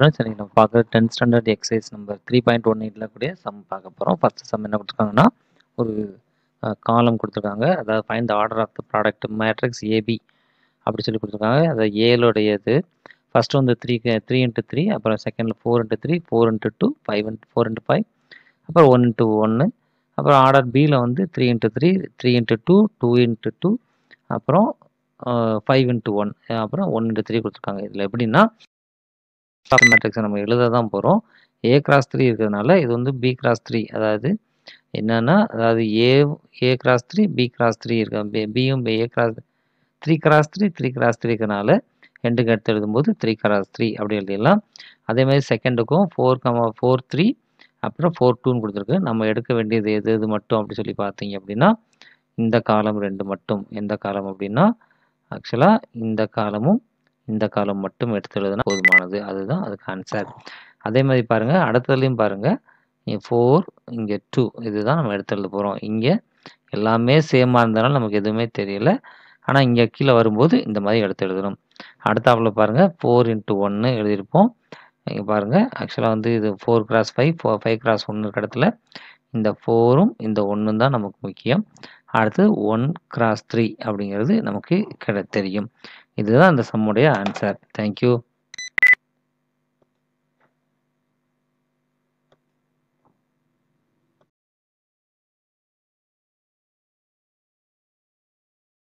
students இன்னைக்கு நம்ம பார்க்குற tenth standard exercise number three point one எயிட்டில் கூடிய சம் பார்க்க போகிறோம் ஃபஸ்ட்டு சம் என்ன கொடுத்துருக்காங்கன்னா ஒரு காலம் கொடுத்துருக்காங்க அதாவது fine the order of the product matrix AB அப்படி சொல்லி கொடுத்துருக்காங்க அது ஏழுடையது ஃபஸ்ட்டு வந்து த்ரீ த்ரீ இன்ட்டு த்ரீ அப்புறம் செகண்டில் four into three four into two five into four into five அப்புறம் ஒன் இன்ட்டு ஒன்று அப்புறம் ஆர்டர் பியில் வந்து three into three three into two two into two அப்புறம் ஃபைவ் இன்ட்டு ஒன் அப்புறம் ஒன் இன்ட்டு த்ரீ கொடுத்துருக்காங்க இதில் எப்படின்னா மேட்ரிக்ஸை நம்ம எழுத தான் போகிறோம் ஏ கிராஸ் த்ரீ இருக்கிறதுனால இது வந்து பி கிராஸ் த்ரீ அதாவது என்னன்னா அதாவது A A cross three B cross three இருக்கு பியும் A cross three cross three three cross three இருக்கிறனால ரெண்டுக்கு எடுத்து எழுதும்போது த்ரீ கிராஸ் த்ரீ அப்படி எழுதிடலாம் அதே மாதிரி செகண்டுக்கும் ஃபோர் கமா ஃபோர் த்ரீ அப்புறம் ஃபோர் டூன்னு கொடுத்துருக்கு நம்ம எடுக்க வேண்டியது எது எது மட்டும் அப்படி சொல்லி பார்த்தீங்க அப்படின்னா இந்த காலம் ரெண்டு மட்டும் எந்த காலம் அப்படின்னா ஆக்சுவலாக இந்த காலமும் இந்த காலம் மட்டும் எடுத்து எழுதுனா போதுமானது அதுதான் அதுக்கு ஆன்சர் அதே மாதிரி பாருங்கள் அடுத்ததுலையும் பாருங்கள் ஃபோர் இங்கே டூ இதுதான் நம்ம எடுத்து எழுத போகிறோம் இங்கே எல்லாமே சேமாக இருந்தனால நமக்கு எதுவுமே தெரியல ஆனால் இங்கே கீழே வரும்போது இந்த மாதிரி எடுத்து எழுதணும் அடுத்தாப்பில் பாருங்கள் ஃபோர் இன்ட்டு ஒன்று எழுதியிருப்போம் இங்கே பாருங்கள் ஆக்சுவலாக வந்து இது four cross five four five cross ஒன்று இருக்க இடத்துல இந்த ஃபோரும் இந்த ஒன்றும் தான் நமக்கு முக்கியம் அடுத்து ஒன் கிராஸ் த்ரீ அப்படிங்கிறது நமக்கு கிட தெரியும் இதுதான் அந்த சம்முடைய ஆன்சர் தேங்க்யூ